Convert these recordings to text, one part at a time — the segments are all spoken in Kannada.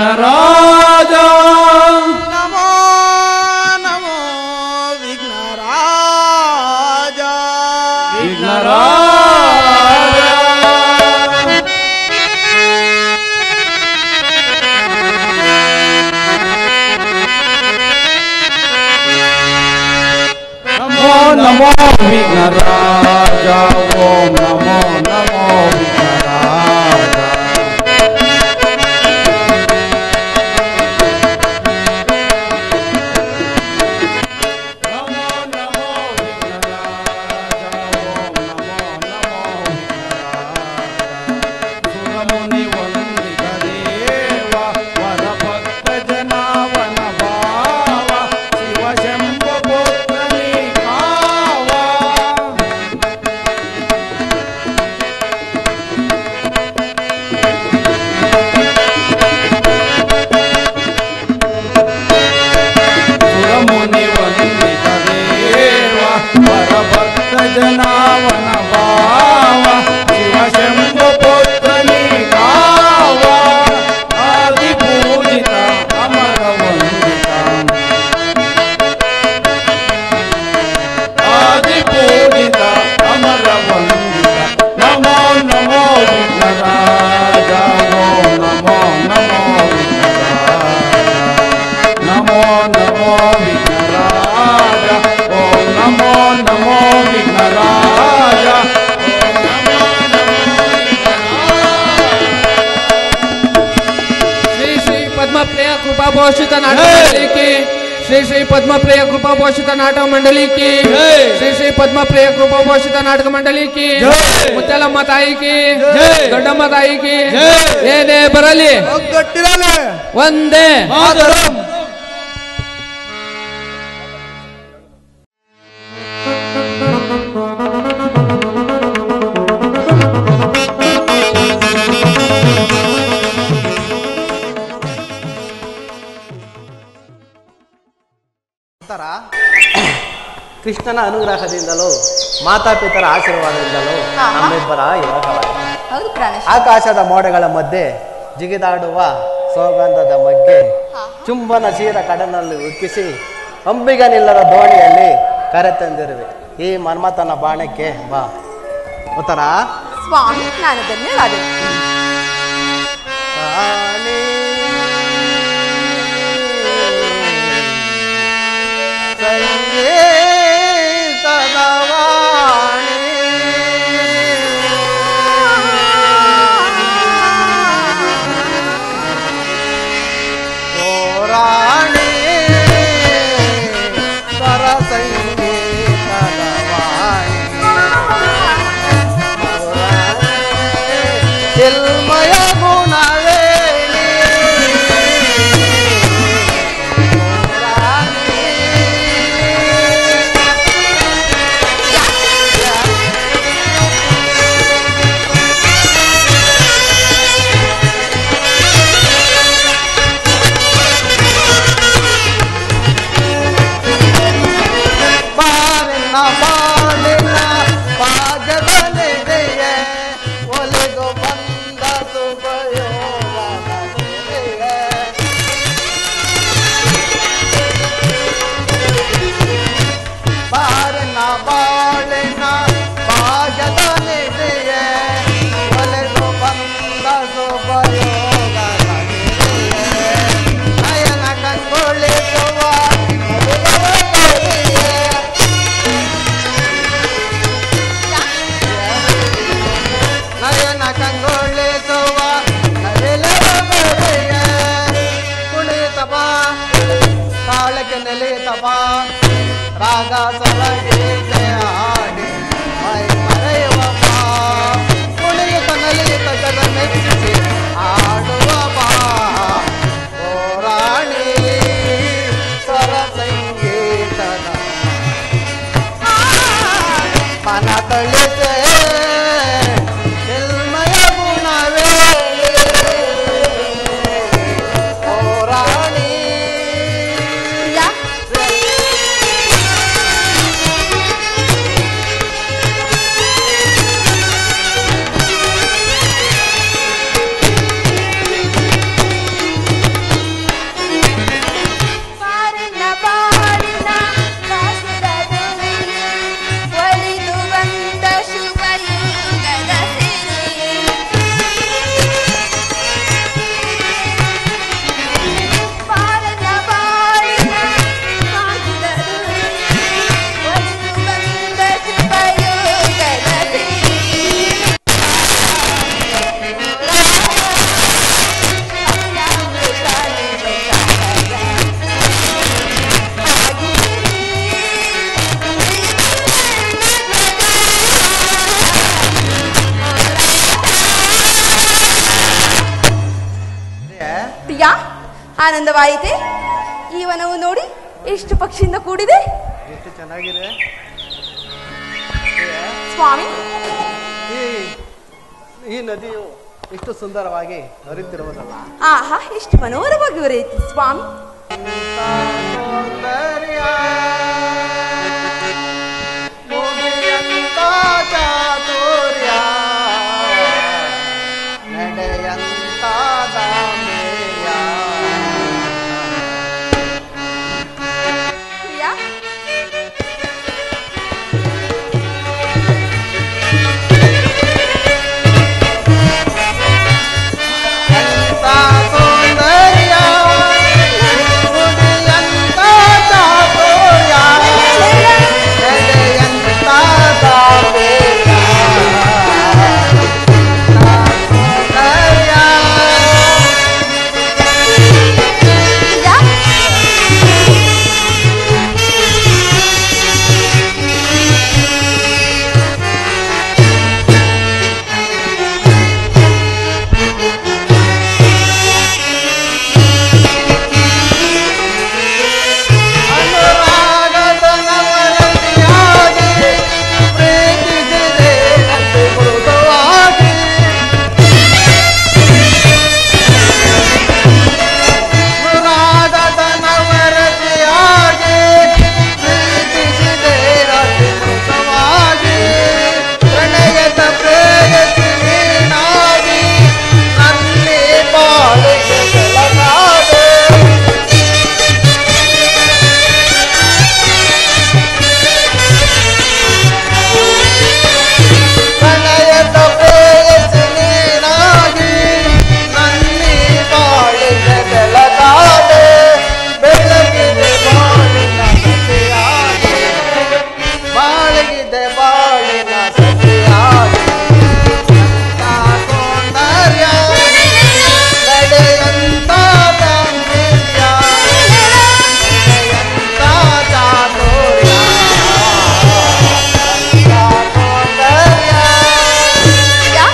ವಿಘ್ನರಾಜ ನಮೋ ನಮೋ ವಿಘ್ನರಾಜ ವಿಘ್ನರಾಜ ನಮೋ ನಮೋ ವಿಘ್ನರಾಜ ಓಂ ನಮೋ ನಮೋ ವಿಘ್ನರಾಜ ನಮೋ ನಮೋ ವಿಘ್ನರಾಜ ಓಂ ನಮೋ ನಮೋ ವಿಘ್ನರಾಜ ಸುರಮುನಿ ವಂದಿತ ದೇವ ವರ ಭಕ್ತ ಜನಾವನ ಭಾವ ಶಿವ ಶಂಭ ಪುತ್ರನಿ ಕಾವ ಸುರಮುನಿ ವಂದಿತ ದೇವ ವರ ಭಕ್ತ ಜನಾವನ ಭಾವ ಶಿವ ಶಂಭ ಪುತ್ರನಿ ಕಾವ ಆದಿ ಪೂಜಿತ ಅಮರ ವಂದಿತ ಆದಿ ಪೂಜಿತ ಅಮರ ವಂದಿತ ನಮೋ ನಮೋ ವಿಘ್ನರಾಜ ಓಂ ನಮೋ ನಮೋ ವಿಘ್ನರಾಜ ನಮೋ ನಮೋ ವಿಘ್ನರಾಜ ಓಂ ನಮೋ ನಮೋ ವಿಘ್ನರಾಜ ಓಂ ನಮೋ ನಮೋ ಶ್ರೀ ಶ್ರೀ ಪದ್ಮಪ್ರಿಯ ಕೃಪಾ ಪೋಷಿತ ನಾಟಕ ಮಂಡಳಿ ಕಿ ಶ್ರೀ ಶ್ರೀ ಪದ್ಮಪ್ರಿಯ ಕೃಪಾ ಪೋಷಿತ ನಾಟಕ ಮಂಡಳಿ ಕಿ ಜೈ. ಶ್ರೀ ಶ್ರೀ ಪದ್ಮಪ್ರಿಯ ಕೃಪಾ ಪೋಷಿತ ನಾಟಕ ಮಂಡಳಿ ಕಿ ಜೈ. ಮುತ್ತಲಮ್ಮ ತಾಯಿ ಕಿ ಜೈ. ದೊಡ್ಡಮ್ಮ ತಾಯಿ ಕಿ ಜೈ. ಏನೇ ಬರಲಿ ಒಗ್ಗಟ್ಟಿರಲಿ ಒಂದೇ ಮಾತರಂ ನಂತರ ಕೃಷ್ಣನ ಅನುಗ್ರಹದಿಂದಲೂ ಮಾತಾಪಿತರ ಆಶೀರ್ವಾದದಿಂದಲೂ ನಮ್ಮಿಬ್ಬರ ವಿವಾಹವಾಯಿತು ಹೌದು ಪ್ರಾಣೇಶ್ ಆಕಾಶದ ಮೋಡಗಳ ಮಧ್ಯೆ ಜಿಗಿದಾಡುವ ಸೌಗಂಧದ ಮಗ್ಗೆ ಚುಂಬನ ಚೀರ ಕಡನಲ್ಲಿ ಉಕ್ಕಿಸಿ ಅಂಬಿಗನಿಲ್ಲದ ದೋಣಿಯಲ್ಲಿ ಕರೆತಂದಿರುವೆ ಈ ಮನ್ಮಥನ ಬಾಣಕ್ಕೆ ಬಾ ಉತ್ತರ ಸ್ವಾಮಿ ನಾನು ಧನ್ಯವಾದ ರಾಣಿ ಸಂಗೀತದ ವಾಣಿ ಓ ರಾಣಿ ಸ್ವರ ಸಂಗೀತದ ವಾಣಿ ಚಿಲ್ಮಯ ಗುಣವೇಣಿ ಬಾರಿನ ಬಾಳಿನ ಭಾಗದ ನೆಡೆಯ ಒಲೆದು ಬಂದ ಸುಭಯೋಗದ ನೆರೆಯ. ಬಾರಿನ ಬಾಳಿನ ಭಾಗದ ನೆಡೆಯ ಒಲೆದು ಬಂದ ಸುಭಯೋಗದ ನೆರೆಯ. ನಯನ ಕಂಗೊಳಿಸುವ ಮಧುರವ ಕವಿಯ. ನಯನ ಕಂಗೊಳಿಸುವ ನವಿಲರ ಬರೆಯ ಕುಣಿತಪ ತಾಳಕ್ಕೆ ನೆಲೆತಪ ರಾಗ ಸಲಗೀತೆ ಆಡಿ ಮೈ ಮರೆಯುವಪ್ಪ ಕುಣಿತ ನಲಿತ ಜಗ ಮೆಚ್ಚಿಸಿ ಆಡುವ ಬಾ ಓ ರಾಣಿ ಸ್ವರ ಸಂಗೀತದ ಮನ ತಳಿಸೆ ಚಿಲ್ಮಯ ಗುಣವೇ ಓ ರಾಣಿ ಯಾ ಆನಂದವಾಯಿತೆ ಈ ವನವು ನೋಡಿ ಎಷ್ಟು ಪಕ್ಷಿಯಿಂದ ಕೂಡಿದೆ ಎಷ್ಟು ಚೆನ್ನಾಗಿದೆ ಸ್ವಾಮಿ ಈ ಈ ನದಿಯು ಎಷ್ಟು ಸುಂದರವಾಗಿ ಹರಿತಿರುವುದಲ್ಲ ಆಹಾ ಎಷ್ಟು ಮನೋಹರವಾಗಿ ಉರಿಯಿತು ಸ್ವಾಮಿ ಸೌಂದರ್ಯ ಮುಗಿಯಂತ ಚಾತುರ್ಯ ನಡೆಯಂತ ದಾಂಭೀರ್ಯ. ಪ್ರಿಯಾ ಎಂತ ಸೌಂದರ್ಯ ಮುಗಿಯಂತ ಚಾತುರ್ಯ ನಡೆಯಂತ ದಾಂಭೀರ್ಯ. ಸೌಂದರ್ಯ ಪ್ರಿಯಾ ಅನುರಾಗದ ನವರತಿಯಾಗಿ ಪ್ರೀತಿಸಿದೆ ನಂತೆ ಮೃದುವಾಗಿ. ಅನುರಾಗದ ನವರತಿಯಾಗಿ ಪ್ರೀತಿಸಿದೆ ನಂತೆ ಮೃದುವಾಗಿ. ಪ್ರಣಯದ ಪ್ರೇಯಸಿ ನೀನಾಗಿ ನನ್ನೇ ಬಾಳಿಗೆ ಬೆಳಗಾದೆ. ಪ್ರಣಯದ ಪ್ರೇಯಸಿ ನೀನಾಗಿ ನನ್ನಿ ಬಾಳಿಗೆ ಬೆಳಗಾದೆ ಬೆಳಗಿದೆ ಬಾಳಿನ ಸತಿಯಾಗಿ ಬಾಳಿಗಿದೆ ಬಾಳಿನ ಸತಿಯಾಗಿ ಅಂತ ಸೌಂದರ್ಯ ನಡೆಯಂತ ಗಾಂಭೀರ್ಯ ನಡೆಯಂತ ಚಾತುರ್ಯ ಸೌಂದರ್ಯ ಪ್ರಿಯಾ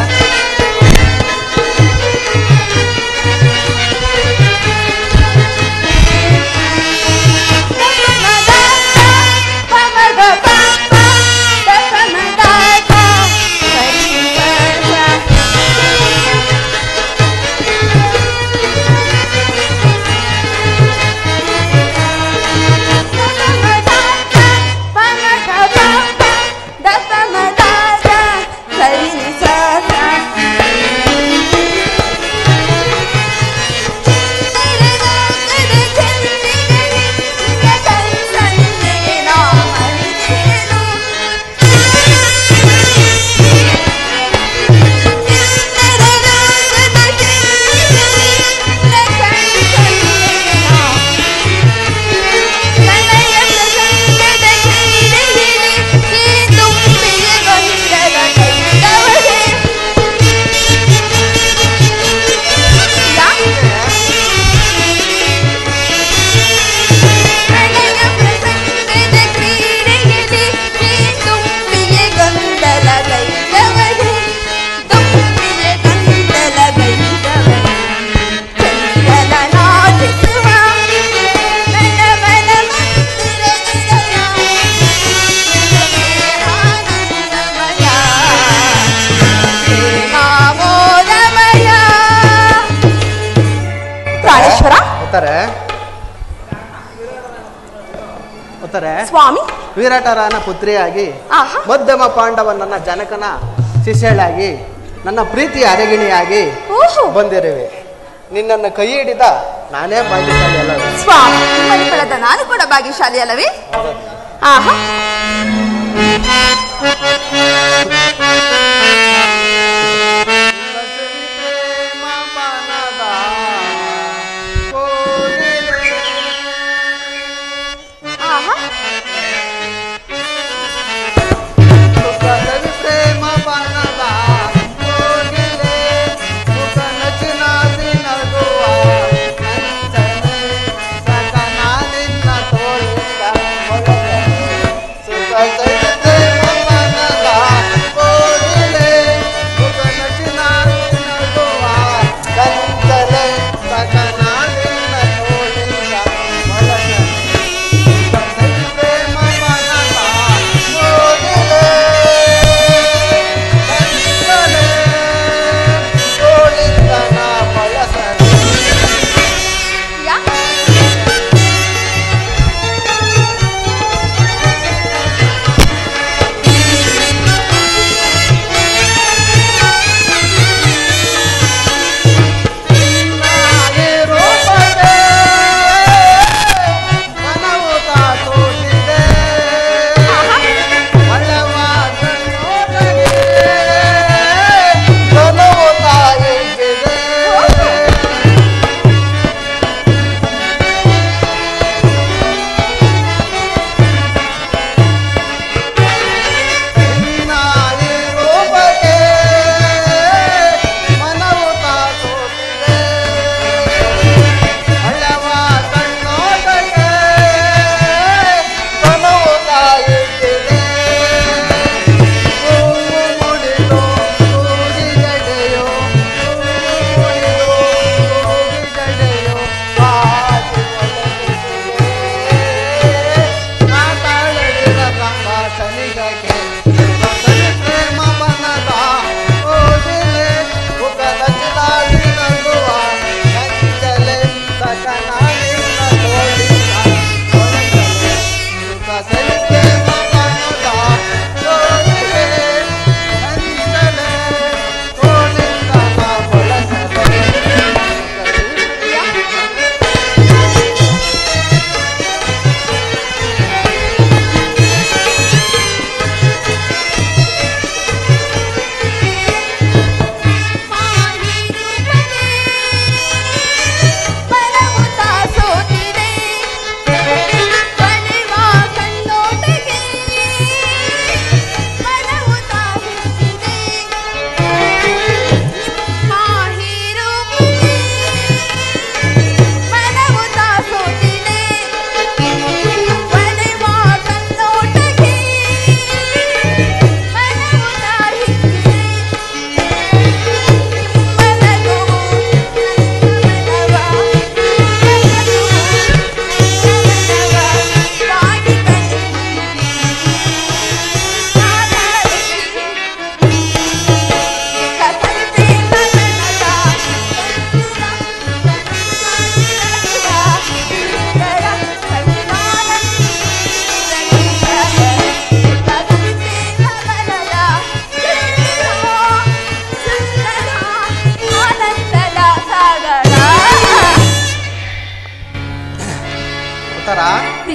ಪ್ರಾಣೇಶ್ವರ ಉತ್ತಾರೆ ಉತ್ತಾರೆ ಸ್ವಾಮಿ ವಿರಾಟರಾನ ಪುತ್ರಿಯಾಗಿ ಆಹಾ ಮಧ್ಯಮ ಪಾಂಡವ ನನ್ನ ಜನಕನ ಶಿಷ್ಯಳಾಗಿ ನನ್ನ ಪ್ರೀತಿಯ ಅರಗಿಣಿಯಾಗಿ ಓಹೋ ಬಂದಿರುವೆ ನಿನ್ನನ್ನು ಕೈ ಹಿಡಿದ ನಾನೇ ಭಾಗ್ಯಶಾಲಿ ಅಲ್ಲ ಸ್ವಾಮಿ ನಿಮ್ಮಲ್ಲಿ ಬೆಳೆದ ನಾನು ಕೂಡ ಭಾಗ್ಯಶಾಲಿ ಅಲ್ಲವೇ ಆಹಾ ಪ್ರೇಮ ಬನದ ಕೋಗಿಲೆ. ಆಹಾ ಸುಖದಲ್ಲಿ ಪ್ರೇಮ ಬನದ ಕೋಗಿಲೆ. ಸುಖ ನಚಿನಾಸಿ ನಗುವ ನಂಚನೆ. ಸಕನ ನಿನ್ನ ತೋಳಿಂದ ಹೊಳೆದರೆ. ಸುಖದಲ್ಲಿ ಪ್ರೇಮ ಬನದ ಕೋಗಿಲೆ.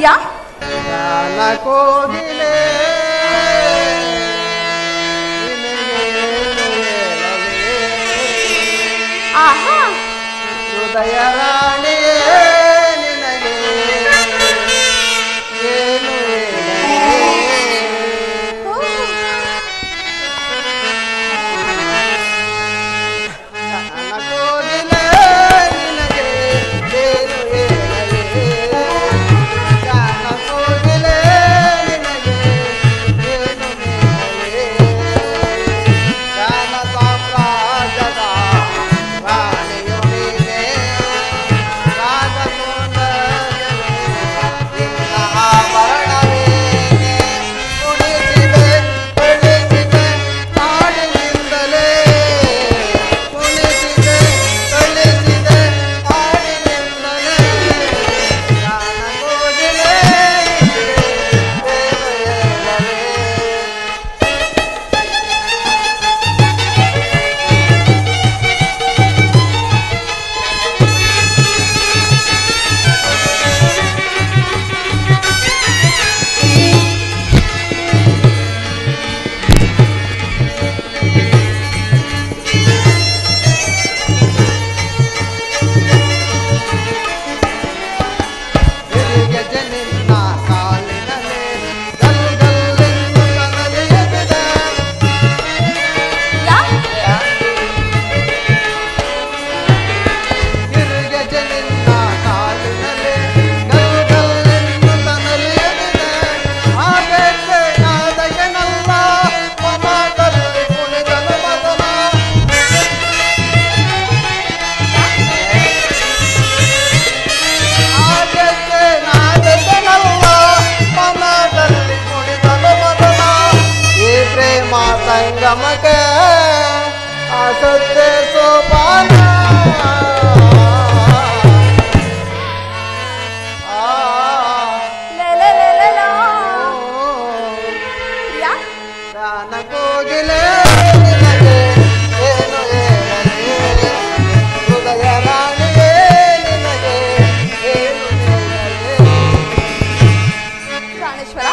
ಪ್ರಿಯ ಗಾನ ಕೋಗಿಲೆ ನಿನಗೇನು ಹೇಳಲೇ? ಆಹಾ ಹೃದಯ ರಾಣಿಯೇ ನಿನಗೆ ಏನು ಹೇಳಲೇ? ಓ, ಗಾನ ಕೋಗಿಲೆ ನಿನಗೆ ಏನು ಹೇಳಲೇ? ಗಾನ ಕೋಗಿಲೆ ನಿನಗೆ ಏನು ಹೇಳಲೇ? ಗಾನ ಸಾಮ್ರಾಜ್ಯದ ರಾಣಿಯು ನೀನೇ, ರಾಜ ಸೌಂದರ್ಯವೇ ನಿನ್ನ ಆಭರಣವೇನೆ. ಕುಣಿಸಿದೆ, ಕುಣಿಸಿದೆ, ಹಾಡಿನಿಂದಲೇ. ಕುಣಿಸಿದೆ, ಕುಣಿಸಿದೆ, ಹಾಡಿನಿಂದಲೇ. ಗಾನ ಕೋಗಿಲೆ ನಿನಗೆ ಏನು ಹೇಳಲೇ? ತಿರುಗದೆ ನಿನ್ನ ಕಾಲಿನಲ್ಲಿ ಗಲ್ ಗಲ್ಲೆಂದು ಕದಲಿಯಬಿದೆ. ಪ್ರಿಯ ತಿರುಗದೆ ನಿನ್ನ ಕಾಲಿನಲ್ಲಿ ಗಲ್ ಗಲ್ಲೆಂದು ಕದಲಿಯಬಿದೆ. ಆಬೇಕೆ ನಾದಕನಲ್ಲ, ಮಮದಲ್ಲಿ ಕುಣಿದನು ಮಗನ. ಆಬೇಕೆ ನಾದಕನಲ್ಲ, ಮಮದಲ್ಲಿ ಕುಣಿದನು ಮಗನ. ಈ ಪ್ರೇಮ ಸಂಗಮಕ್ಕೆ ಅಸತ್ಯ ಸೋಪಾನ ಆ, ಲೆಲೆಲೆಲೆಲೋ. ಓ, ಪ್ರಿಯ ಗಾನ ಕೋಗಿಲೆ ನಿನಗೆ ಏನು ಹೇಳಲೇ? ಹೃದಯ ರಾಣಿಯೇ ನಿನಗೆ ಏನು ಹೇಳಲೇ? ಪ್ರಾಣೇಶ್ವರ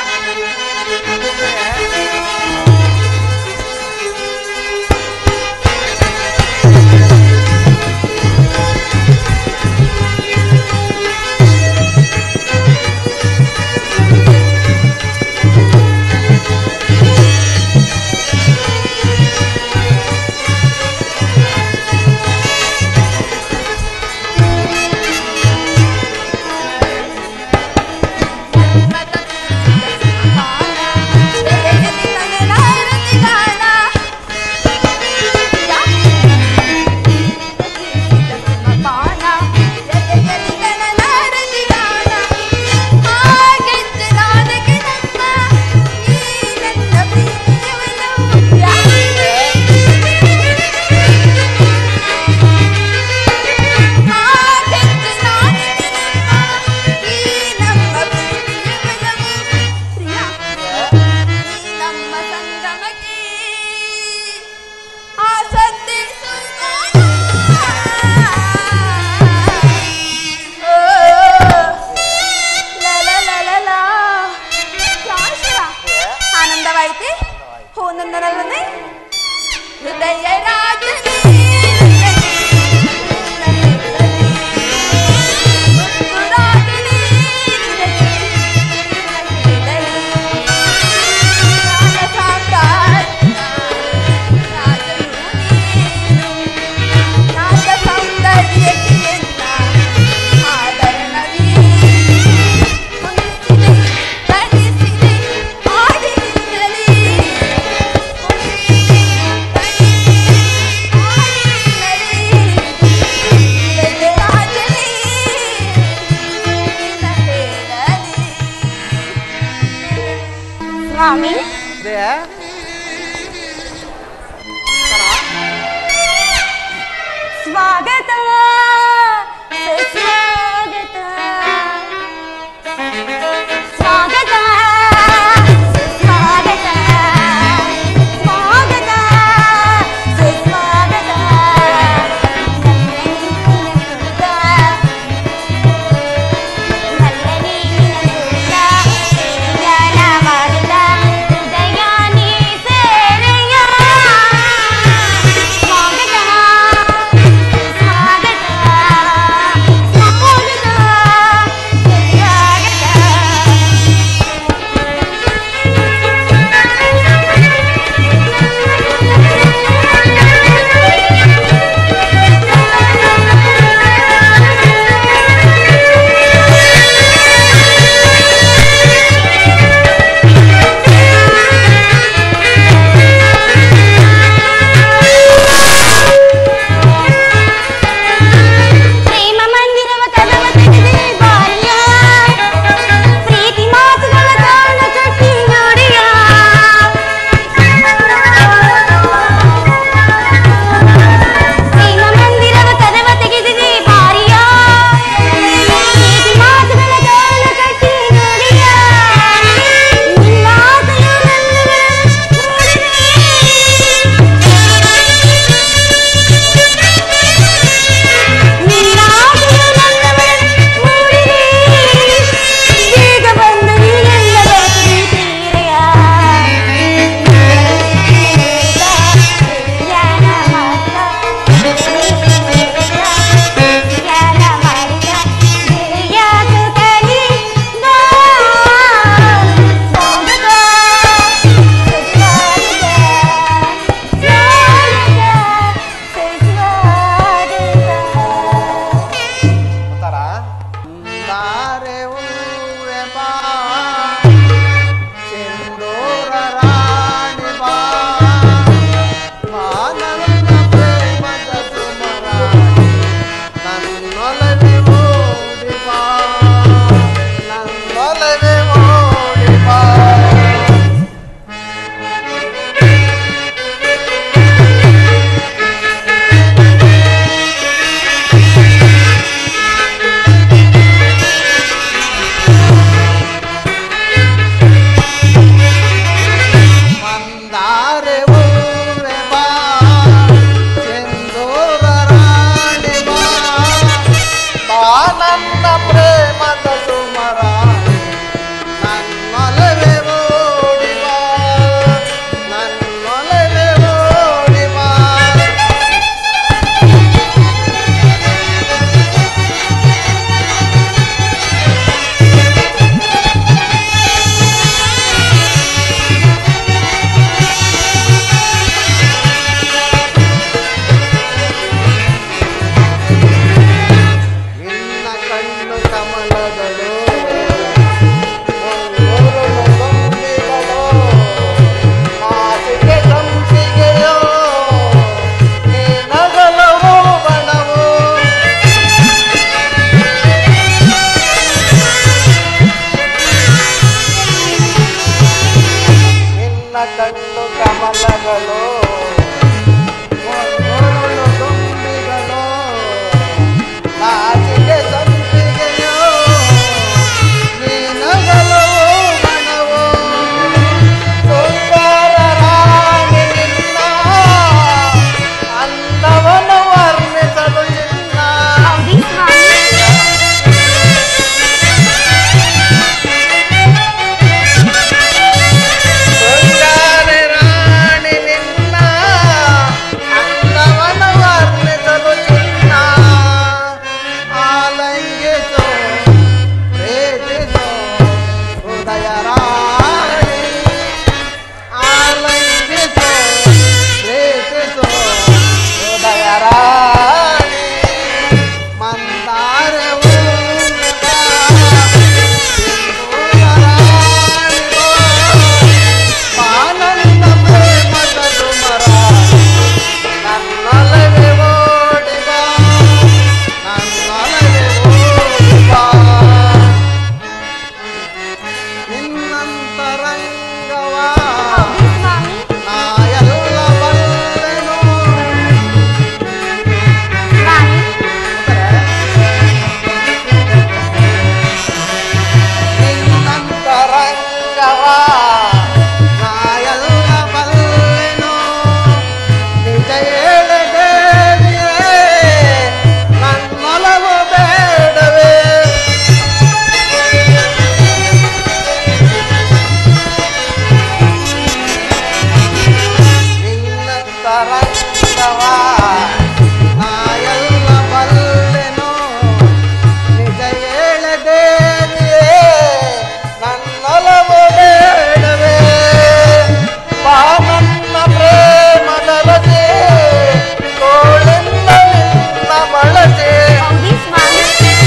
ಚಂದವ ನಾ ಎಲ್ಲ ಬಲ್ಲೆನು ನಿಜ ಹೇಳದೇವಿಯೇ ನನ್ನೊಲವು ಬೇಡವೇ ಬಾ ನನ್ನ ಪ್ರೇಮದ ರಜೆ ತೋಳಿಂದ ನಿನ್ನ ಬಳಸೆ ಹೌದಿ ಸ್ವಾಮಿ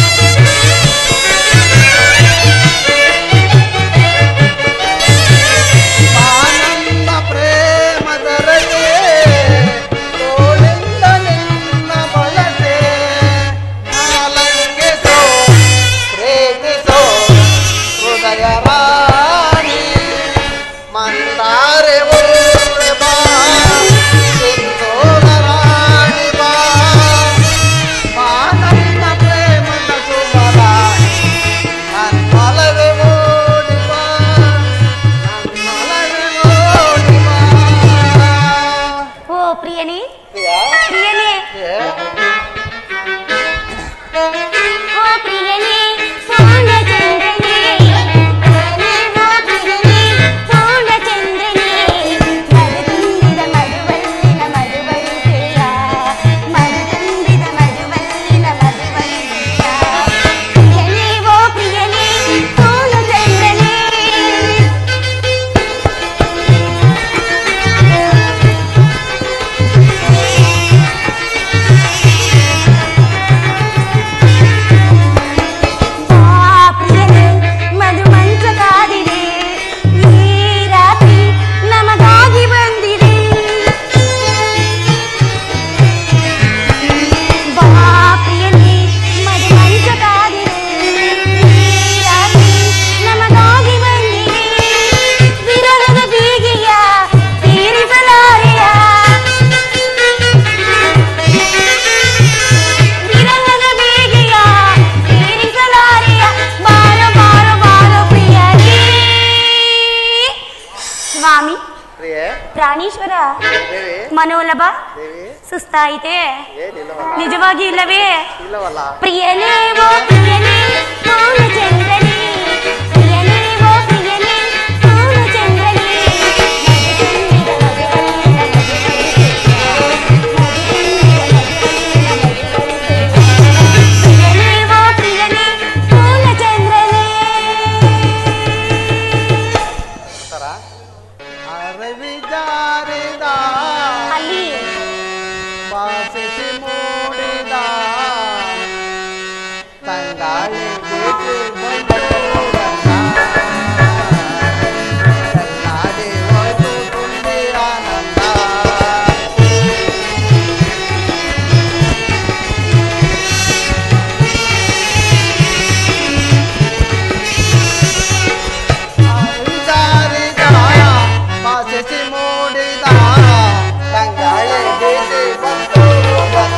ಆನಂದ ಪ್ರೇಮದ ರಜೆ ತೋಳಿಂದ ನಿನ್ನ ಬಳಸೆ ಆಲಂಗಿಸೋ ಪ್ರೇಮಿಸೋ ಹೃದಯ ರಾಣಿ ಮಂದಾರೆ ಊರೆ ಬಾ ಸಿಂಧೂರ ರಾಣಿ ಬಾ ಬಾ ನನ್ನ ಪ್ರೇಮದ ಸುಮರಾಣಿ ನನ್ನೊಲವೆ ಓಡಿ ಬಾ ನನ್ನೊಲವೆ ಓಡಿ ಬಾ ಓ ಪ್ರಿಯನೇ ಪ್ರಿಯಾ ಪ್ರಿಯನೇ ಏ? ಓ ಪ್ರಿಯನೇ ಪೂರ್ಣಚಂದ್ರನೇ ಓ ಪ್ರಿಯನೇ ಪೂರ್ಣಚಂದ್ರನೇ ಮರುತುಂಬಿದ ಮಧುವಲ್ಲಿನ ಮಧುವರಿತೆಯ ಮರುತುಂಬಿದ ಮಧುವಲ್ಲಿನ ಮಧುವರಿತೆಯ ಪ್ರಿಯನೇ ಓ ಪ್ರಿಯನೇ ಪೂರ್ಣಚಂದ್ರನೇ ಪ್ರಿಯನೇ ಮಧು ಮಂಚ ಕಾದಿದೆ ಈ ರಾತ್ರಿ ನಮಗಾಗಿ ಬಂದಿದೆ ಬಾ ಪ್ರಿಯನೇ ಮಧು ಮಂಚ ಕಾದಿದೆ ಈ ರಾತ್ರಿ ನಮಗಾಗಿ ಬಂದಿದೆ ವಿರಹದ ಬೀಗಿಯ ತೀರಿಸಲಾರೆಯ ವಿರಹದ ಬೇಗೆಯ ತೀರಿಸಲಾರೆಯ ಬಾರೋ ಬಾರೋ ಬಾರೋ ಪ್ರಿಯರೇ ಸ್ವಾಮಿ ಪ್ರಿಯೆ ಪ್ರಾಣೀಶ್ವರ ದೇವಿ ಮನೋಲಭ ದೇವಿ ಸುಸ್ತಾಯಿತೆ ಏನಿಲ್ಲವಲ್ಲ ನಿಜವಾಗಿ ಇಲ್ಲವೇ ಇಲ್ಲವಲ್ಲ ಪ್ರಿಯನೇ ಓ ಪ್ರಿಯನೇ ಪೂರ್ಣಚಂದ್ರನೇ ಪ್ರಿಯನೇ ಓ ಪ್ರಿಯನೇ ಪೂರ್ಣಚಂದ್ರನೇ ಮಧುಚಂದ್ರಿದ ಮಧುವಲ್ಲಿನ ಪ್ರಿಯನೇ ಓ ಪ್ರಿಯನೇ ಪೂರ್ಣಚಂದ್ರನೇ ತರ ಅರವಿ ಜಾರಿದ ಅಲ್ಲಿ ಬಾಸಿಸಿ ಮೂಡಿದ ತಂಗಾಳಿ ಬೀಸಿ ಬಂದೂರನ್ನ ಕಣ್ಣಾಡಿ ಹೋಯ್ತು ತುಂಬಿ ಆನಂದ ಜಾರಿದ ಬಾಸಿಸಿ ಮೂಡಿದ ತಂಗಾಳಿ ಬೀಸಿ ಬಂತು ಬಂದ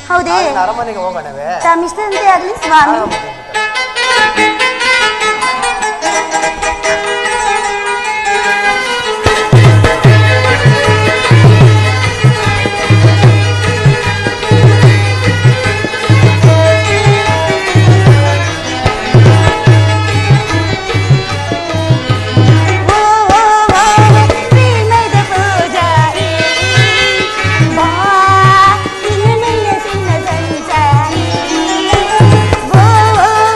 ಹೌದೇ ನಾವಿನ್ನು ಅರಮನೆಗೆ ಹೋಗೋಣವೇ ತಮ್ಮಿಷ್ಟಂತೆ ಆಗ್ಲಿ ಸ್ವಾಮಿ ಓ ಓ ಓ ಪ್ರೇಮದ ಪೂಜಾರಿ ಬಾ ಇನ್ನು ನಿನ್ನ ಸಿನ ಸಂಚಾರಿ ಓ ಓ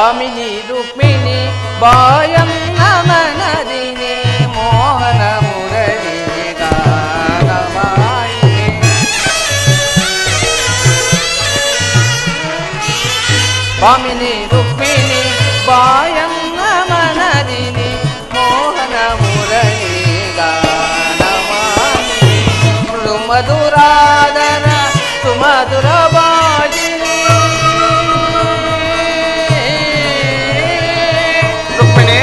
ಭಾಮಿನಿ ರುಕ್ಮಿಣಿ ಬಾಯನ್ನ ಮನದಿನಿ ಮೋಹನ ಮುರಳಿ ಗಾನವಾಯಿನಿ ಭಾಮಿನಿ ರುಕ್ಮಿಣಿ ಬಾಯನ್ನ ಮನದಿನಿ ಮೋಹನ ಮುರಳಿ ಗಾನವಾಯಿನಿ ಮೃದು ಮಧುರಾದರ ಸುಮಧುರ ಬಾಜಿನಿ ರುಕ್ಮಿಣಿ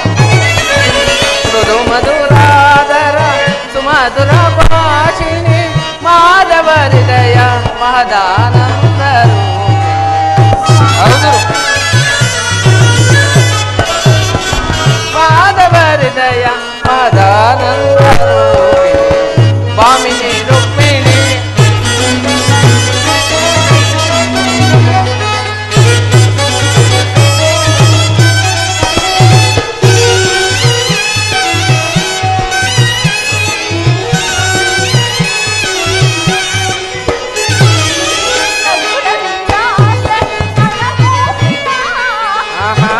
ಮೃದು ಮಧುರಾದರ ಸುಮಧುರ ಭಾಷಿಣಿ ಮಾಧವ ಹೃದಯ ಮಹದಾನಂದರು ಹೌದು ಮಾಧವ ಹೃದಯ ಮಹದಾನಂದರು ಭಾಮಿನಿ ರುಕ್ಮಿಣಿ ಆಹಾ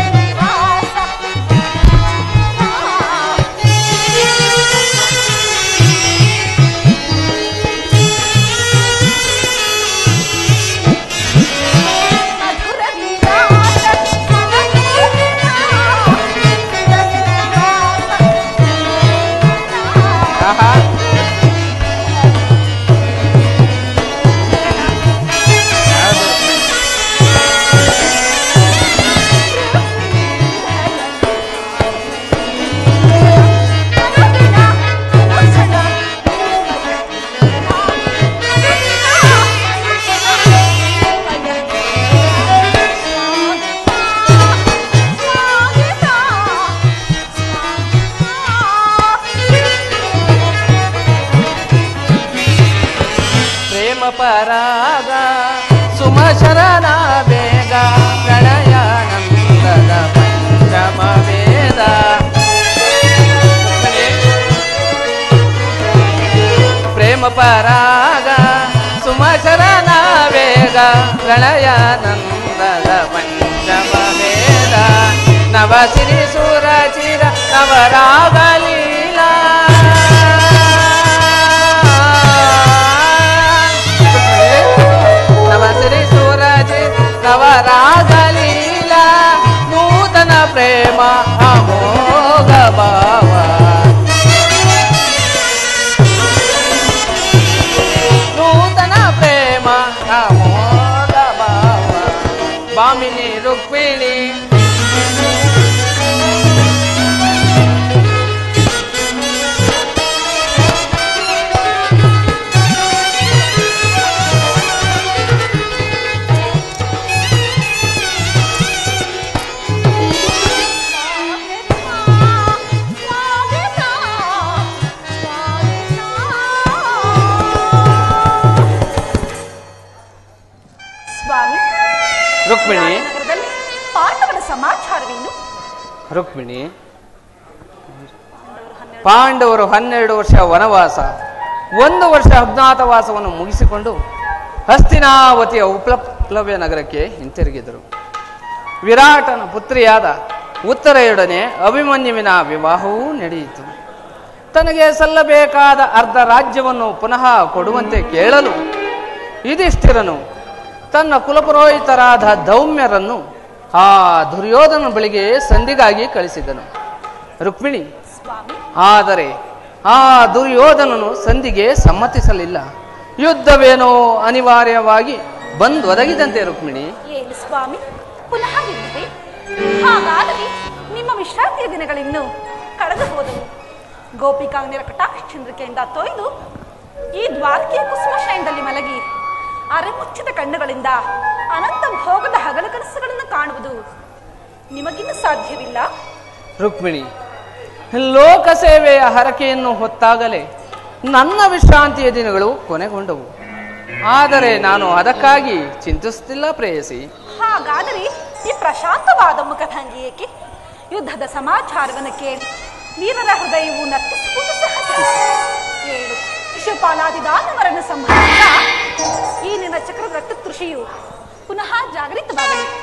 ಆಹಾ ಹೌದು. ಪ್ರೇಮ ಪರಾಗ ಸುಮಶರಣ ಬೇಗ ಪ್ರಣಯಾನಂದದ ಪಂಚಮ ವೇದ ಪ್ರೇಮ ಪರಾಗ ಸುಮಶರಣ ಬೇಗ ಪ್ರಣಯಾನಂದದ ಪಂಚಮ ವೇದ ನವ ಸಿರಿ ಸುರ ಚಿರ ನವರಾಗ ಲೀಲಾ ನವಸಿರಿ ಸೂರಜ್ ನವರಾಗ ಲೀಲಾ ನೂತನ ಪ್ರೇಮ ಅಮೋಘ ಭಾವ ನೂತನ ಪ್ರೇಮ ಅಮೋಘ ಭಾವ ಬಾಮಿನಿ ರುಕ್ಮಿಣಿ ಸ್ವಾಮಿ ರುಕ್ಮಿಣಿ ನಗರದಲ್ಲಿ ಪಾಂಡವನ ಸಮಾಚಾರವೇನು ರುಕ್ಮಿಣಿ ಪಾಂಡವರು ಹನ್ನೆರಡು ವರ್ಷ ವನವಾಸ ಒಂದು ವರ್ಷ ಅಜ್ಞಾತವಾಸವನ್ನು ಮುಗಿಸಿಕೊಂಡು ಹಸ್ತಿನಾವತಿಯ ಉಪಪ್ಲವ್ಯ ನಗರಕ್ಕೆ ಹಿಂತಿರುಗಿದರು ವಿರಾಟನ ಪುತ್ರಿಯಾದ ಉತ್ತರೆಯೊಡನೆ ಅಭಿಮನ್ಯುವಿನ ವಿವಾಹವೂ ನಡೆಯಿತು ತನಗೆ ಸಲ್ಲಬೇಕಾದ ಅರ್ಧ ರಾಜ್ಯವನ್ನು ಪುನಃ ಕೊಡುವಂತೆ ಕೇಳಲು ಯುಧಿಷ್ಠಿರನು ತನ್ನ ಕುಲಪುರೋಹಿತರಾದ ದೌಮ್ಯರನ್ನು ಆ ದುರ್ಯೋಧನ ಬಳಿಗೆ ಸಂಧಿಗಾಗಿ ಕಳಿಸಿದನು ರುಕ್ಮಿಣಿ ಸ್ವಾಮಿ ಆದರೆ ಆ ದುರ್ಯೋಧನನು ಸಂಧಿಗೆ ಸಮ್ಮತಿಸಲಿಲ್ಲ ಯುದ್ಧವೇನೋ ಅನಿವಾರ್ಯವಾಗಿ ಬಂದೊದಗಿದಂತೆ ರುಕ್ಮಿಣಿ ಏನು ಸ್ವಾಮಿ ಪುನಃ ಯುದ್ಧವೇ ಹಾಗಾದರೆ ನಿಮ್ಮ ವಿಶ್ರಾಂತಿಯ ದಿನಗಳಿನ್ನು ಕಳೆದು ಹೋದವು ಗೋಪಿಕಾಂಗ್ಯರ ಕಟಾಕ್ಷ ಚಂದ್ರಿಕೆಯಿಂದ ತೊಯ್ದು ಈ ದ್ವಾರಕೆಯ ಕುಸುಮಶಯನದಲ್ಲಿ ಮಲಗಿ ಅರೆಮುಚ್ಚಿದ ಕಣ್ಣುಗಳಿಂದ ಅನಂತ ಭೋಗದ ಹಗಲು ಕನಸುಗಳನ್ನು ಕಾಣುವುದು ನಿಮಗಿನ್ನೂ ಸಾಧ್ಯವಿಲ್ಲ ರುಕ್ಮಿಣಿ ಲೋಕ ಸೇವೆಯ ಹರಕೆಯನ್ನು ಹೊತ್ತಾಗಲೇ ನನ್ನ ವಿಶ್ರಾಂತಿಯ ದಿನಗಳು ಕೊನೆಗೊಂಡವು ಆದರೆ ನಾನು ಅದಕ್ಕಾಗಿ ಚಿಂತಿಸುತ್ತಿಲ್ಲ ಪ್ರೇಯಸಿ ಹಾಗಾದರೆ ಈ ಪ್ರಶಾಂತವಾದ ಮುಖಭಂಗಿ ಏಕೆ ಯುದ್ಧದ ಸಮಾಚಾರವನ್ನು ಕೇಳಿ ವೀರರ ಹೃದಯವು ನರ್ತಿಸುವುದು ಸಹಜ ಏಳು ಶಿಶುಪಾಲಾದಿ ದಾನವರನ್ನು ಸಂಹರಿಸಿದ ಈ ನಿನ್ನ ಚಕ್ರದ ರಕ್ತ ತೃಷಿಯು ಪುನಃ ಜಾಗೃತವಾಗಲಿ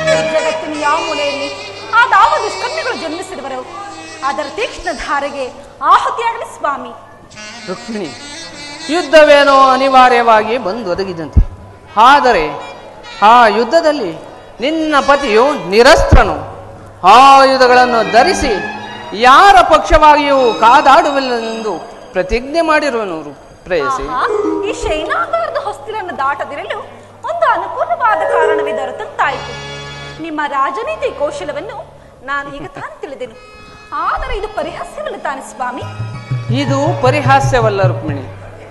ಜಗತ್ತಿನ ಯಾವ ಮೂಲೆಯಲ್ಲಿ ಆದಾವ ದುಷ್ಕರ್ಮಿಗಳು ಜನ್ಮಿಸಿರುವರು ಅದರ ತೀಕ್ಷ್ಣ ಧಾರೆಗೆ ಆಹುತಿಯಾಗಲಿ ಸ್ವಾಮಿ ರುಕ್ಮಿಣಿ ಯುದ್ಧವೇನೋ ಅನಿವಾರ್ಯವಾಗಿ ಬಂದು ಒದಗಿದಂತೆ ಆದರೆ ಆ ಯುದ್ಧದಲ್ಲಿ ನಿನ್ನ ಪತಿಯು ನಿರಸ್ತ್ರನು ಆಯುಧಗಳನ್ನು ಧರಿಸಿ ಯಾರ ಪಕ್ಷವಾಗಿಯೂ ಕಾದಾಡುವಿല്ലെಂದು ಪ್ರತಿಜ್ಞೆ ಮಾಡಿರುವನು ಪ್ರೇಯಸಿ ಆಹಾ, ಈ ಶೈನಾಗಾರದ ಹೊಸ್ತಿಲನ್ನು ದಾಟದಿರಲು ಒಂದು ಅನುಕೂಲವಾದ ಕಾರಣವೇ ದೊರೆತಂತಾಯಿತು ನಿಮ್ಮ ರಾಜನೀತಿ ಕೌಶಲವನ್ನು ನಾನು ಈಗ ತಾನು ತಿಳಿದೆನು ಆದರೆ ಇದು ಪರಿಹಾಸ್ಯವಲ್ಲ ತಾನೆ ಸ್ವಾಮಿ ಇದು ಪರಿಹಾಸ್ಯವಲ್ಲ ರುಕ್ಮಿಣಿ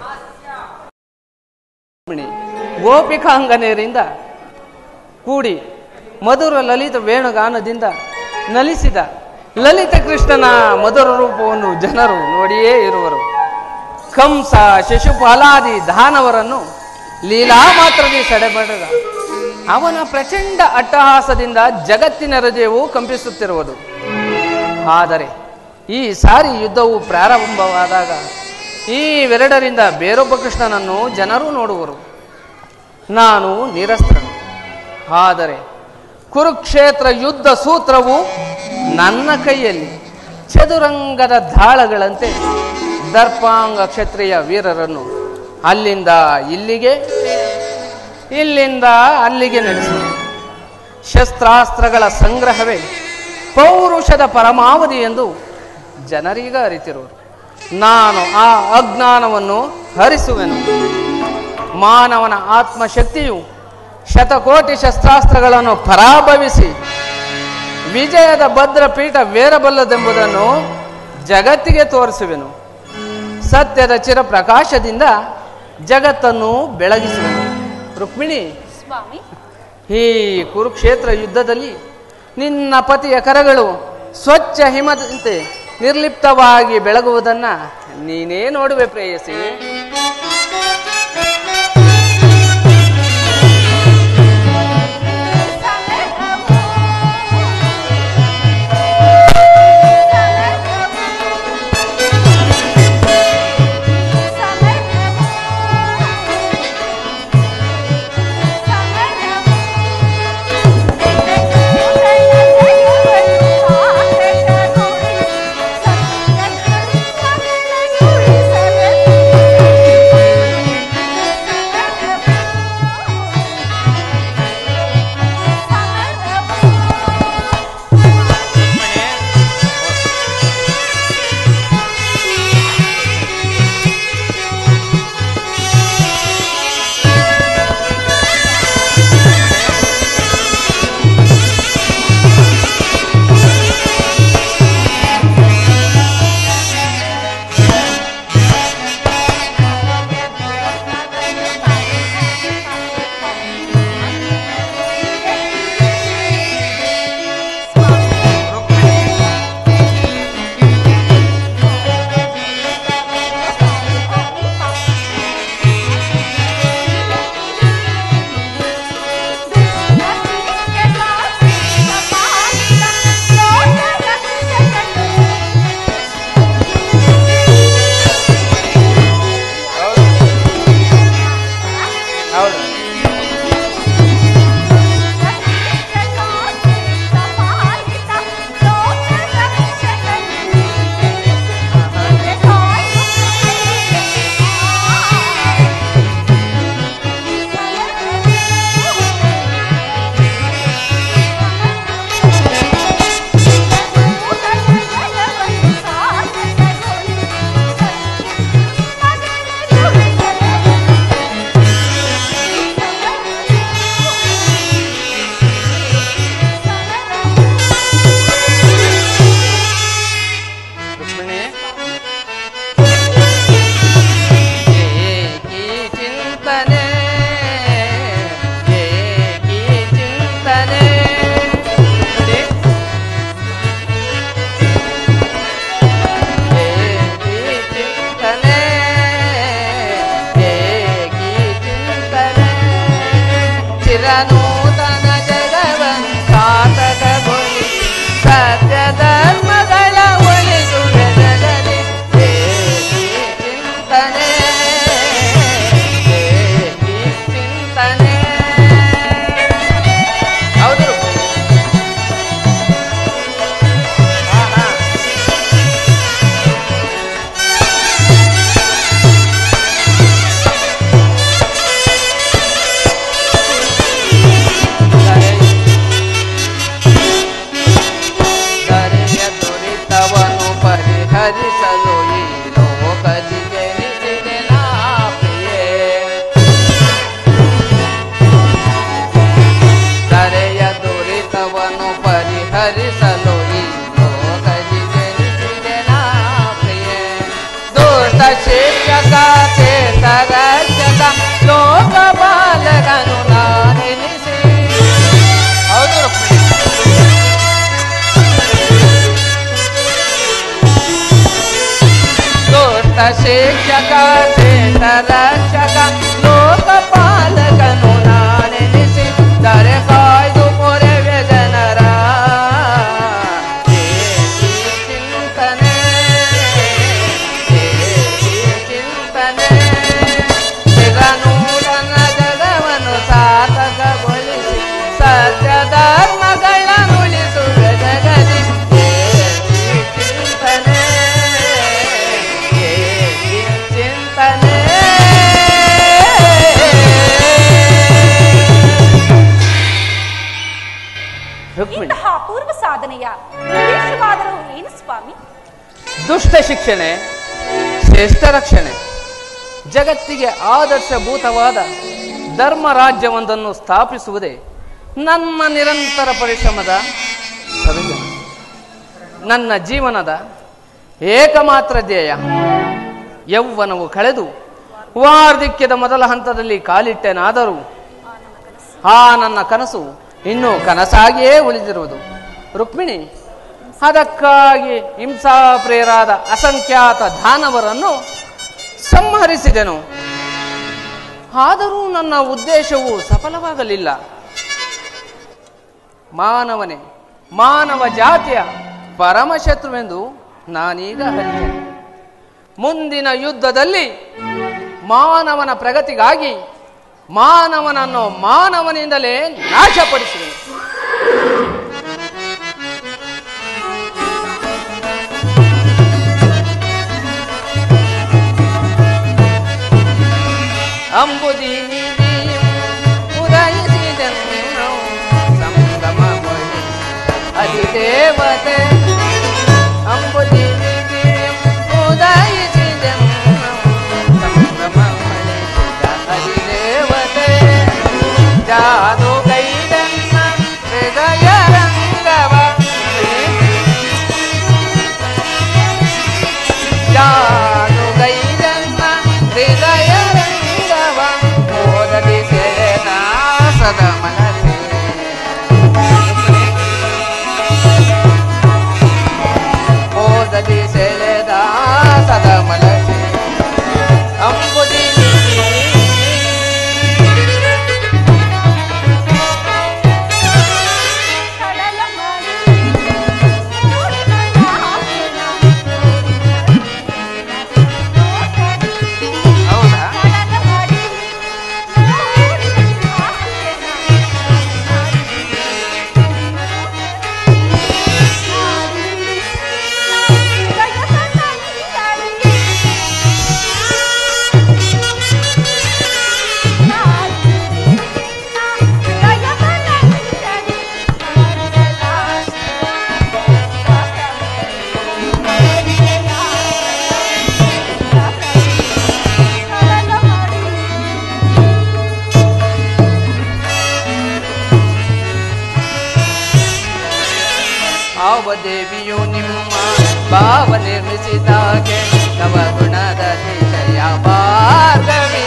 ರುಕ್ಮಿಣಿ ಗೋಪಿಕಾಂಗನೆಯರಿಂದ ಕೂಡಿ ಮಧುರ ಲಲಿತ ವೇಣುಗಾನದಿಂದ ನಲಿಸಿದ ಲಲಿತ ಕೃಷ್ಣನ ಮಧುರ ರೂಪವನ್ನು ಜನರು ನೋಡಿಯೇ ಇರುವರು ಕಂಸ ಶಿಶುಪಾಲಾದಿ ದಾನವರನ್ನು ಲೀಲಾ ಮಾತ್ರದಿ ಸೆಡೆಬಡದ ಅವನ ಪ್ರಚಂಡ ಅಟ್ಟಹಾಸದಿಂದ ಜಗತ್ತಿನ ಹೃದಯವು ಕಂಪಿಸುತ್ತಿರುವುದು ಆದರೆ ಈ ಸಾರಿ ಯುದ್ಧವು ಪ್ರಾರಂಭವಾದಾಗ ಈ ಇವೆರಡರಿಂದ ಬೇರೊಬ್ಬ ಕೃಷ್ಣನನ್ನು ಜನರು ನೋಡುವರು ನಾನು ನಿರಸ್ತ್ರನು ಆದರೆ ಕುರುಕ್ಷೇತ್ರ ಯುದ್ಧ ಸೂತ್ರವು ನನ್ನ ಕೈಯಲ್ಲಿ ಚದುರಂಗದ ದಾಳಗಳಂತೆ ದರ್ಪಾಂಗ ಕ್ಷತ್ರಿಯ ವೀರರನ್ನು ಅಲ್ಲಿಂದ ಇಲ್ಲಿಗೆ ಇಲ್ಲಿಂದ ಅಲ್ಲಿಗೆ ನಡೆಸುವುದು ಶಸ್ತ್ರಾಸ್ತ್ರಗಳ ಸಂಗ್ರಹವೇ ಪೌರುಷದ ಪರಮಾವಧಿ ಎಂದು ಜನರೀಗ ಅರಿತಿರುವರು ನಾನು ಆ ಅಜ್ಞಾನವನ್ನು ಹರಿಸುವೆನು ಮಾನವನ ಆತ್ಮಶಕ್ತಿಯು ಶತಕೋಟಿ ಶಸ್ತ್ರಾಸ್ತ್ರಗಳನ್ನು ಪರಾಭವಿಸಿ ವಿಜಯದ ಭದ್ರಪೀಠ ವೇರಬಲ್ಲದೆಂಬುದನ್ನು ಜಗತ್ತಿಗೆ ತೋರಿಸುವೆನು ಸತ್ಯದ ಚಿರಪ್ರಕಾಶದಿಂದ ಜಗತ್ತನ್ನು ಬೆಳಗಿಸುವೆನು ರುಕ್ಮಿಣಿ ಸ್ವಾಮಿ ಈ ಕುರುಕ್ಷೇತ್ರ ಯುದ್ಧದಲ್ಲಿ ನಿನ್ನ ಪತಿಯ ಕರಗಳು ಸ್ವಚ್ಛ ಹಿಮದಂತೆ ನಿರ್ಲಿಪ್ತವಾಗಿ ಬೆಳಗುವುದನ್ನ ನೀನೇ ನೋಡುವೆ ಪ್ರೇಯಸಿ ಹೌದು ರುಕ್ಮಿಣಿ ಏಕಿ ಚಿಂತನೆ ಏಕಿ ಚಿಂತನೆ ನೋಡಿ. ಏಕಿ ಚಿಂತನೆ ಏಕಿ ಚಿಂತನೆ ಚಿರನೂತನ ಜಗವನ್ ಸಾರ್ಥಕಗೊಳಿಸಿ ಸತ್ಯ ಧರ್ಮಗಳ ಒಲಿಸುವೆ ಜಗದಿ ಏಕಿ ಚಿಂತನೆ ಏಕಿ ಚಿಂತನೆ ಹೌದು ರುಕ್ಮಿಣಿ. ರಕ್ಷಕ ಶ್ರೇಷ್ಠ ರಕ್ಷಕ ಲೋಕಪಾಲಕನು ನಾನೆನಿಸಿ ದರೆ ಕಾಯ್ದು ಪೊರೆವೆ ಜನರ ಏಕಿ ಚಿಂತನೆ ಏಕಿ ಚಿಂತನೆ ಚಿರನೂತನ ಜಗವನ್ನು ಸಾರ್ಥಕಗೊಳಿಸಿ ಸತ್ಯ ಧರ್ಮಗಳನ್ನುಳಿಸುವ ಜಗದಿ ಏಕಿ ಚಿಂತನೆ ಏಕಿ ಚಿಂತನೆ ರುಕ್ಮಿಣಿ ಇಂತಹ ಅಪೂರ್ವ ಸಾಧನೆಯ ಉದ್ದೇಶವಾದರೂ ಏನು ಸ್ವಾಮಿ ದುಷ್ಟ ಶಿಕ್ಷಣೆ ಶ್ರೇಷ್ಠ ರಕ್ಷಣೆ ಜಗತ್ತಿಗೆ ಆದರ್ಶಭೂತವಾದ ಧರ್ಮ ರಾಜ್ಯವೊಂದನ್ನು ಸ್ಥಾಪಿಸುವುದೇ ನನ್ನ ನಿರಂತರ ಪರಿಶ್ರಮದ ಸವಿಜನ ನನ್ನ ಜೀವನದ ಏಕಮಾತ್ರ ಧ್ಯೇಯ ಯೌವನವು ಕಳೆದು ವಾರ್ಧಕ್ಯದ ಮೊದಲ ಹಂತದಲ್ಲಿ ಕಾಲಿಟ್ಟೆನಾದರೂ ಆ ನನ್ನ ಕನಸು ಇನ್ನೂ ಕನಸಾಗಿಯೇ ಉಳಿದಿರುವುದು ರುಕ್ಮಿಣಿ ಅದಕ್ಕಾಗಿ ಹಿಂಸಾಪ್ರಿಯರಾದ ಅಸಂಖ್ಯಾತ ದಾನವರನ್ನು ಸಂಹರಿಸಿದೆನು ಆದರೂ ನನ್ನ ಉದ್ದೇಶವು ಸಫಲವಾಗಲಿಲ್ಲ ಮಾನವನೇ ಮಾನವ ಜಾತಿಯ ಪರಮಶತ್ರುವೆಂದು ನಾನೀಗ ಅರಿತೇನೆ ಮುಂದಿನ ಯುದ್ಧದಲ್ಲಿ ಮಾನವನ ಪ್ರಗತಿಗಾಗಿ ಮಾನವನನ್ನು ಮಾನವನಿಂದಲೇ ನಾಶಪಡಿಸುವೆ ಅಂಬುದಿ ಉದಯಿಸಿದೆನ್ನು ಸಂಗಮಗೊಳಿಸಿ ಅಧಿದೇವತೆ ಅಂಬುದಿ ಉದಯಿಸಿದೆನ್ನು ಸಂಗಮಗೊಳಿಸಿದ ಅಧಿದೇವತೆ ಜಾದು ಗೈದನ್ನ ಹೃದಯ ರಂಗವ ಜಾನು ಗೈದನ್ನ ಹೃದಯ ರಂಗವ ಓದದಿ ಸೆಳೆದ ಸದ ಮನಸೆ ಓದದಿ ಸೆಳೆದ ಸದ ಮನಸೆ ಅಂಬುದಿ ಕಡಲ ಮಾಡಿ ನೋಡಿದ ಆಸೆನ ಹೌದಾ ಕಡಲ ಮಾಡಿ ನೋಡಿದ ಆಸೆನ ಆವ ದೇವಿಯು ನಿಮ್ಮ ಭಾವ ನಿರ್ಮಿಸಿದಾಗೆ ನವ ಗುಣದ ನಿಶಯ ಭಾರ್ಗವಿ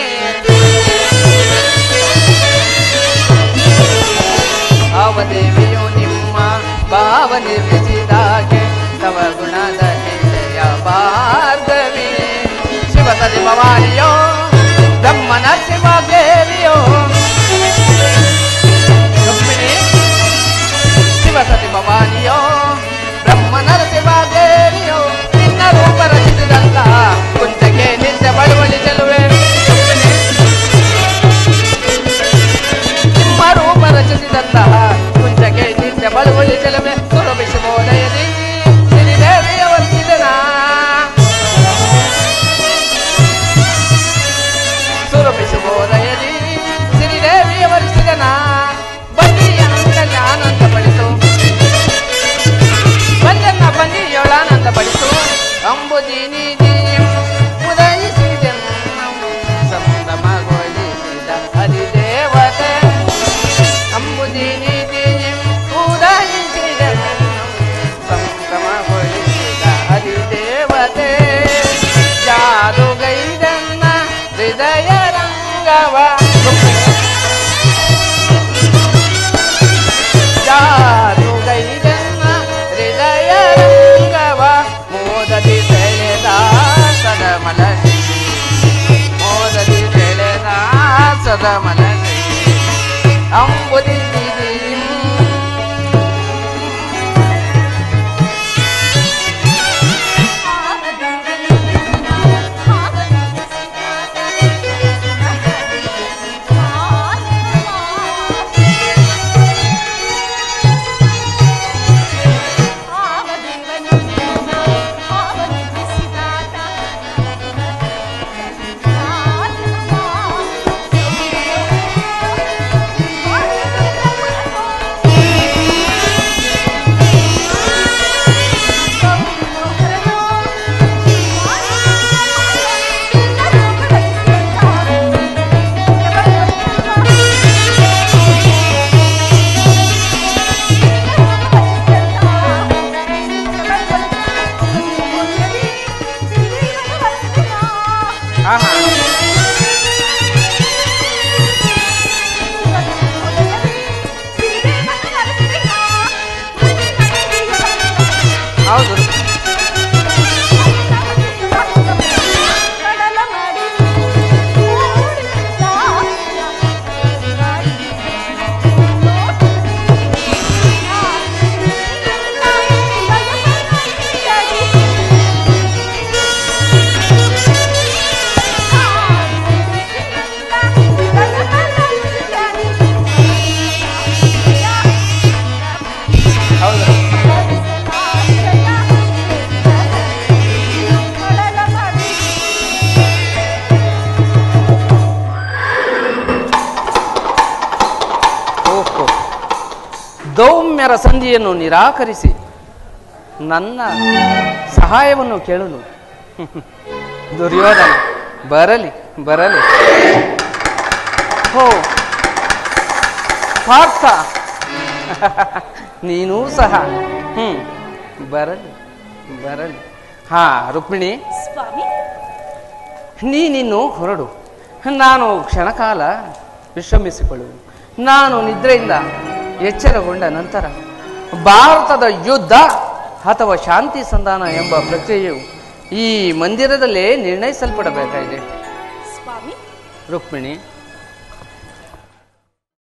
ಆವ ದೇವಿಯು ನಿಮ್ಮ ಭಾವ ನಿರ್ಮಿಸಿದಾಗೆ ನವ ಗುಣದ ನಿಶಯ ಭಾರ್ಗವಿ ಶಿವ ಸದಿ ಭವಾನಿಯೋ ಬ್ರಹ್ಮನ ಶಿವ ದೇವಿಯೋ ರುಕ್ಮಿಣಿ ಶಿವಸತಿ ಭವಾನಿಯೋ ಬ್ರಹ್ಮ ನರಸಿಂಹ ದೇವಿಯೋ ನಿನ್ನ ರೂಪ ರಚಿಸಿದಂತ ಕುಂಚಕ್ಕೆ ನಿತ್ಯ ಬಳುವಳಿ ಚೆಲುವೆ ನಿಮ್ಮ ರೂಪ ರಚಿಸಿದಂತಹ ಕುಂಚಕ್ಕೆ ನಿತ್ಯ ಬಳುವಳಿ ಚೆಲುವೆ ಸುರಭಿಷಬೋದಯದಿ ಶ್ರೀದೇವಿಯ ವಂದಿದನ ಸುರಭಿಷಬೋದಯದಿ ಶ್ರೀದೇವಿಯ ವಂದಿದನ ಬನ್ನಿಯಂತಲ್ಲಿ ಆನಂದ ಪಡಿಸು ಬಂದನ್ನ ಬನ್ನಿಯೊಳಾನಂದ ಪಡಿಸು ಅಂಬುದಿ ನಿಧಿ ಉದಯಿಸಿದೆನ್ನು ಸಂಭ್ರಮಗೊಳಿಸಿದ ಅಧಿದೇವತೆ ಅಂಬುದಿ ನಿಧಿ ಉದಯಿಸಿದೆನ್ನು ಸಂಭ್ರಮಗೊಳಿಸಿದ ಅಧಿದೇವತೆ ಜಾದುಗೈದನ್ನ ಹೃದಯ ರಂಗವ ಜಾರುಗೈದನ್ನ ಹೃದಯ ರಂಗವ ಮೋದದಿ ಸೆಳೆದ ಅಂಬುದಿದ್ದೀಂ ಆಹಾ ಹೌದು ಹೌದು ಓಹೋ ದೌಮ್ಯರ ಸಂಧಿಯನ್ನು ನಿರಾಕರಿಸಿ ನನ್ನ ಸಹಾಯವನ್ನು ಕೇಳಲು ದುರ್ಯೋಧನ ಬರಲಿ ಬರಲಿ ಹೋ ಪಾರ್ಥ ನೀನೂ ಸಹ ಹ್ಮ್ ಬರಲಿ ಬರಲಿ ಹಾ ರುಕ್ಮಿಣಿ ಸ್ವಾಮಿ ನೀನಿನ್ನು ಹೊರಡು ನಾನು ಕ್ಷಣಕಾಲ ವಿಶ್ರಮಿಸಿಕೊಳ್ಳು ನಾನು ನಿದ್ರೆಯಿಂದ ಎಚ್ಚರಗೊಂಡ ನಂತರ ಭಾರತದ ಯುದ್ಧ ಅಥವಾ ಶಾಂತಿ ಸಂಧಾನ ಎಂಬ ಪ್ರಕ್ರಿಯೆಯು ಈ ಮಂದಿರದಲ್ಲೇ ನಿರ್ಣಯಿಸಲ್ಪಡಬೇಕಾಗಿದೆ ಸ್ವಾಮಿ ರುಕ್ಮಿಣಿ